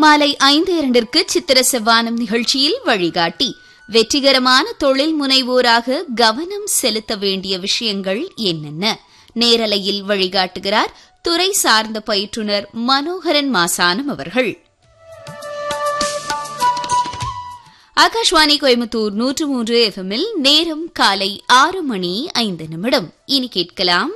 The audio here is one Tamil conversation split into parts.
மாலை ஐந்து இரண்டிற்கு சித்திர செவ்வானம் நிகழ்ச்சியில் வழிகாட்டி வெற்றிகரமான தொழில் முனைவோராக கவனம் செலுத்த வேண்டிய விஷயங்கள் என்னென்ன நேரலையில் வழிகாட்டுகிறார் துறை சார்ந்த பயிற்றுனர் மனோகரன் மாசானம் அவர்கள் ஆகாஷ்வாணி கோயம்புத்தூர் நூற்று மூன்று எஃப்எம்மில் நேரம் காலை ஆறு மணி ஐந்து நிமிடம் இனி கேட்கலாம்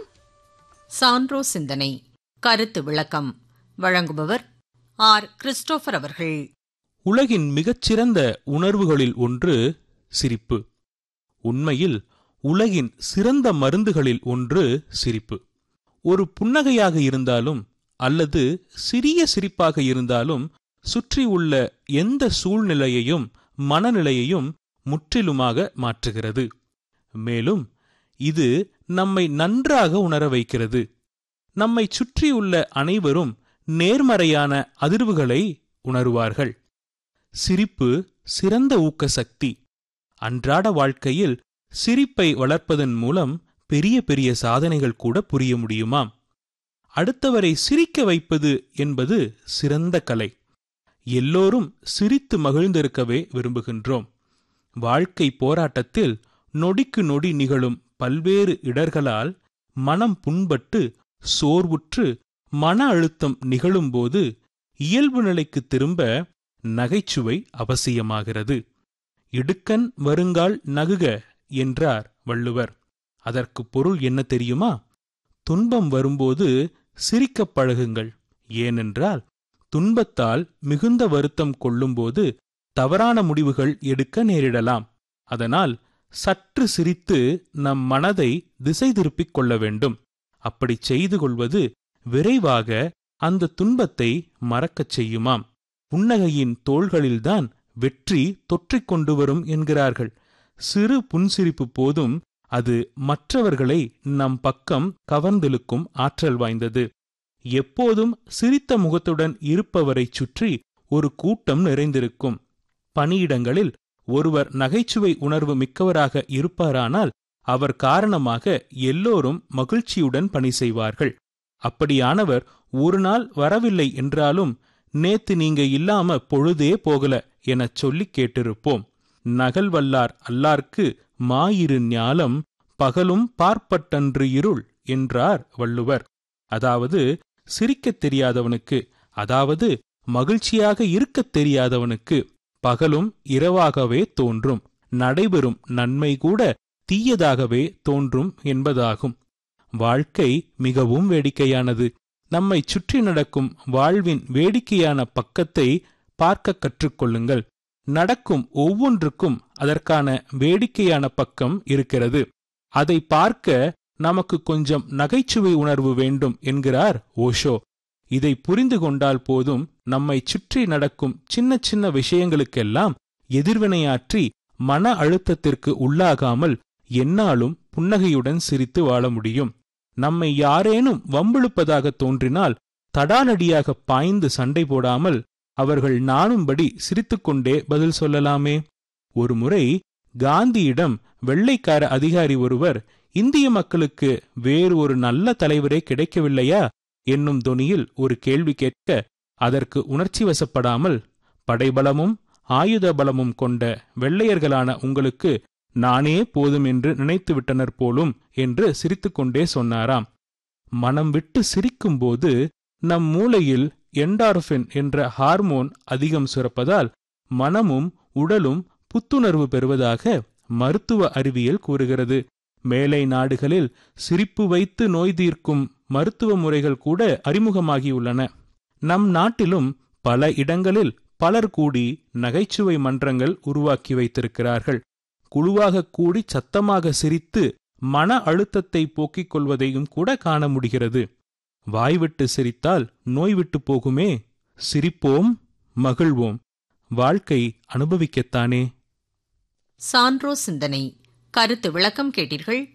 சான்றோ சிந்தனை கருத்து விளக்கம் வழங்குபவர் ஆர் கிறிஸ்டோபர் அவர்கள் உலகின் மிகச்சிறந்த உணர்வுகளில் ஒன்று சிரிப்பு உண்மையில் உலகின் சிறந்த மருந்துகளில் ஒன்று சிரிப்பு ஒரு புன்னகையாக இருந்தாலும் அல்லது சிறிய சிரிப்பாக இருந்தாலும் சுற்றி உள்ள எந்த சூழ்நிலையையும் மனநிலையையும் முற்றிலுமாக மாற்றுகிறது மேலும் இது நம்மை நன்றாக உணர வைக்கிறது நம்மை சுற்றியுள்ள அனைவரும் நேர்மறையான அதிர்வுகளை உணருவார்கள் சிரிப்பு சிறந்த ஊக்க சக்தி அன்றாட வாழ்க்கையில் சிரிப்பை வளர்ப்பதன் மூலம் பெரிய பெரிய சாதனைகள் கூட புரிய முடியுமாம் அடுத்தவரை சிரிக்க வைப்பது என்பது சிறந்த கலை எல்லோரும் சிரித்து மகிழ்ந்திருக்கவே விரும்புகின்றோம் வாழ்க்கை போராட்டத்தில் நொடிக்கு நொடி நிகழும் பல்வேறு இடர்களால் மனம் புண்பட்டு சோர்வுற்று மன அழுத்தம் நிகழும்போது இயல்பு நிலைக்கு திரும்ப நகைச்சுவை அவசியமாகிறது இடுக்கண் வருங்கால் நகுக என்றார் வள்ளுவர் அதற்கு பொருள் என்ன தெரியுமா துன்பம் வரும்போது சிரிக்கப் பழகுங்கள் ஏனென்றால் துன்பத்தால் மிகுந்த வருத்தம் கொள்ளும்போது தவறான முடிவுகள் எடுக்க நேரிடலாம் அதனால் சற்று சிரித்து நம் மனதை திசை திருப்பிக் கொள்ள வேண்டும் அப்படிச் செய்து கொள்வது விரைவாக அந்த துன்பத்தை மறக்கச் செய்யுமாம் புன்னகையின் தோள்களில்தான் வெற்றி தொற்றிக் கொண்டு வரும் என்கிறார்கள் சிறு புன்சிரிப்பு போதும் அது மற்றவர்களை நம் பக்கம் கவர்ந்திழுக்கும் ஆற்றல் வாய்ந்தது எப்போதும் சிரித்த முகத்துடன் இருப்பவரைச் சுற்றி ஒரு கூட்டம் நிறைந்திருக்கும் பணியிடங்களில் ஒருவர் நகைச்சுவை உணர்வு மிக்கவராக இருப்பாரானால் அவர் காரணமாக எல்லோரும் மகிழ்ச்சியுடன் பணி செய்வார்கள் அப்படியானவர் ஒரு நாள் வரவில்லை என்றாலும் நேத்து நீங்க இல்லாம பொழுதே போகல எனச் சொல்லிக் கேட்டிருப்போம் நகல் வல்லார் அல்லார்க்கு மாயிரு ஞாலம் பகலும் பார்ப்பட்டன்று இருள் என்றார் வள்ளுவர் அதாவது சிரிக்கத் தெரியாதவனுக்கு அதாவது மகிழ்ச்சியாக இருக்கத் தெரியாதவனுக்கு பகலும் இரவாகவே தோன்றும் நடைபெறும் நன்மை கூட தீயதாகவே தோன்றும் என்பதாகும் வாழ்க்கை மிகவும் வேடிக்கையானது நம்மை சுற்றி நடக்கும் வாழ்வின் வேடிக்கையான பக்கத்தை பார்க்க கற்றுக்கொள்ளுங்கள் நடக்கும் ஒவ்வொன்றுக்கும் அதற்கான வேடிக்கையான பக்கம் இருக்கிறது அதை பார்க்க நமக்கு கொஞ்சம் நகைச்சுவை உணர்வு வேண்டும் என்கிறார் ஓஷோ இதை புரிந்து கொண்டால் போதும் நம்மை சுற்றி நடக்கும் சின்ன சின்ன விஷயங்களுக்கெல்லாம் எதிர்வினையாற்றி மன அழுத்தத்திற்கு உள்ளாகாமல் எந்நாளும் புன்னகையுடன் சிரித்து வாழ முடியும் நம்மை யாரேனும் வம்பிழுப்பதாக தோன்றினால் தடாலடியாக பாய்ந்து சண்டை போடாமல் அவர்கள் நாணும்படி சிரித்துக்கொண்டே பதில் சொல்லலாமே ஒருமுறை காந்தியிடம் வெள்ளைக்கார அதிகாரி ஒருவர் இந்திய மக்களுக்கு வேறு ஒரு நல்ல தலைவரே கிடைக்கவில்லையா என்னும் தொனியில் ஒரு கேள்வி கேட்க அதற்கு உணர்ச்சி வசப்படாமல் படைபலமும் ஆயுத பலமும் கொண்ட வெள்ளையர்களான உங்களுக்கு நானே போதும் என்று நினைத்து விட்டனர் போலும் என்று சிரித்துக்கொண்டே சொன்னாராம் மனம் விட்டு சிரிக்கும்போது நம் மூளையில் என்டார்ஃபின் என்ற ஹார்மோன் அதிகம் சுரப்பதால் மனமும் உடலும் புத்துணர்வு பெறுவதாக மருத்துவ அறிவியல் கூறுகிறது மேலை நாடுகளில் சிரிப்பு வைத்து நோய் தீர்க்கும் மருத்துவ முறைகள் கூட அறிமுகமாகியுள்ளன நம் நாட்டிலும் பல இடங்களில் பலர் கூடி நகைச்சுவை மன்றங்கள் உருவாக்கி வைத்திருக்கிறார்கள் குழுவாக கூடி சத்தமாக சிரித்து மன அழுத்தத்தை போக்கிக் கொள்வதையும் கூட காண முடிகிறது வாய்விட்டு சிரித்தால் நோய் விட்டு போகுமே சிரிப்போம் மகிழ்வோம் வாழ்க்கை அனுபவிக்கத்தானே சான்றோ சிந்தனை கருத்து விளக்கம் கேட்டீர்கள்